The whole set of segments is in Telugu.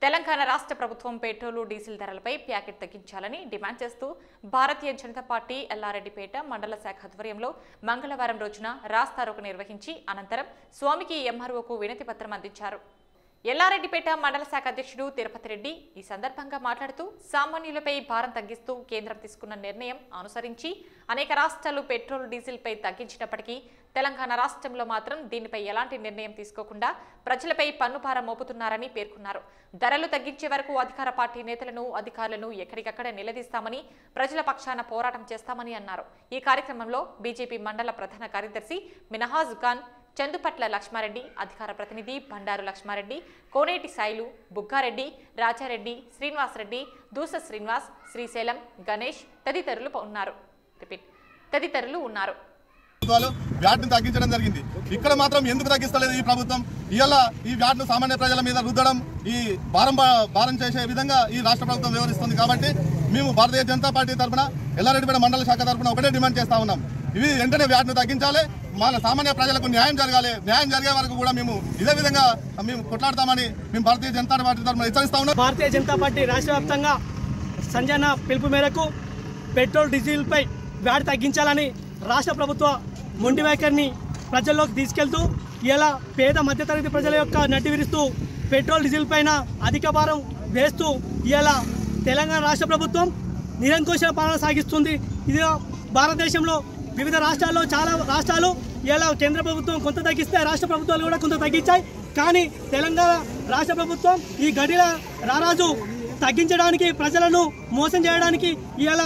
తెలంగాణ రాష్ట్ర ప్రభుత్వం పెట్రోలు డీజిల్ ధరలపై ప్యాకెట్ తగ్గించాలని డిమాండ్ చేస్తూ భారతీయ జనతా పార్టీ ఎల్లారెడ్డిపేట మండల శాఖ ఆధ్వర్యంలో మంగళవారం రోజున రాస్తారోక నిర్వహించి అనంతరం స్వామికి ఎంఆర్ఓకు వినతి పత్రం అందించారు ఎల్లారెడ్డిపేట మండల శాఖ అధ్యక్షుడు తిరుపతి రెడ్డి ఈ సందర్భంగా మాట్లాడుతూ సామాన్యులపై భారం తగ్గిస్తూ కేంద్రం తీసుకున్న నిర్ణయం అనుసరించి అనేక రాష్ట్రాలు పెట్రోల్ డీజిల్పై తగ్గించినప్పటికీ తెలంగాణ రాష్ట్రంలో మాత్రం దీనిపై ఎలాంటి నిర్ణయం తీసుకోకుండా ప్రజలపై పన్ను భారం మోపుతున్నారని పేర్కొన్నారు ధరలు తగ్గించే వరకు అధికార పార్టీ నేతలను అధికారులను ఎక్కడికక్కడ నిలదీస్తామని ప్రజల పక్షాన పోరాటం చేస్తామని అన్నారు ఈ కార్యక్రమంలో బీజేపీ మండల ప్రధాన కార్యదర్శి మినహాజ్ ఖాన్ చందుపట్ల లక్ష్మారెడ్డి అధికార ప్రతినిధి బండారు లక్ష్మారెడ్డి కోనేటి సాయిలు బుగ్గారెడ్డి రాజారెడ్డి శ్రీనివాసరెడ్డి దూస శ్రీనివాస్ శ్రీశైలం గణేష్ తదితరులు ఉన్నారు రిపీట్ తదితరులు ఉన్నారు ప్రభుత్వాలు వ్యాట్ను తగ్గించడం జరిగింది ఇక్కడ మాత్రం ఎందుకు తగ్గిస్తలేదు ఈ ప్రభుత్వం ఇవాళ ఈ వ్యాట్ను సామాన్య ప్రజల మీద రుద్దడం ఈ భారం భారం చేసే విధంగా ఈ రాష్ట్ర ప్రభుత్వం వ్యవహరిస్తుంది కాబట్టి మేము భారతీయ జనతా పార్టీ తరఫున ఎల్లారెడ్డిపేట మండల శాఖ తరఫున ఒకటే డిమాండ్ చేస్తా ఉన్నాం ఇవి వెంటనే వ్యాట్ను తగ్గించాలి మన సామాన్య ప్రజలకు న్యాయం జరగాలి న్యాయం జరిగే వరకు కూడా మేము ఇదే విధంగా మేము కొట్లాడతామని మేము భారతీయ జనతా పార్టీ తరఫున హెచ్చరిస్తా ఉన్నాం భారతీయ జనతా పార్టీ రాష్ట్ర వ్యాప్తంగా సంజన పిలుపు మేరకు పెట్రోల్ డీజిల్పై వ్యాట్ తగ్గించాలని రాష్ట్ర ప్రభుత్వ మొండి వైఖరిని ప్రజల్లోకి తీసుకెళ్తూ ఇలా పేద మధ్యతరగతి ప్రజల యొక్క నడ్డి విరుస్తూ పెట్రోల్ డీజిల్ పైన అధిక భారం వేస్తూ ఇలా తెలంగాణ రాష్ట్ర ప్రభుత్వం నిరంకుశ పాలన సాగిస్తుంది ఇది భారతదేశంలో వివిధ రాష్ట్రాల్లో చాలా రాష్ట్రాలు ఇలా కేంద్ర ప్రభుత్వం కొంత తగ్గిస్తే రాష్ట్ర ప్రభుత్వాలు కూడా కొంత తగ్గించాయి కానీ తెలంగాణ రాష్ట్ర ప్రభుత్వం ఈ గడిల రారాజు తగ్గించడానికి ప్రజలను మోసం చేయడానికి ఇలా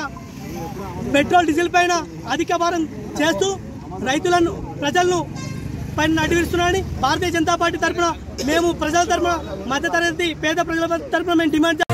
పెట్రోల్ డీజిల్ పైన అధిక భారం చేస్తూ రైతులను ప్రజలను పైన నడిపిస్తున్నారని భారతీయ జనతా పార్టీ తరఫున మేము ప్రజల తరఫున మధ్యతరగతి పేద ప్రజల తరఫున మేము డిమాండ్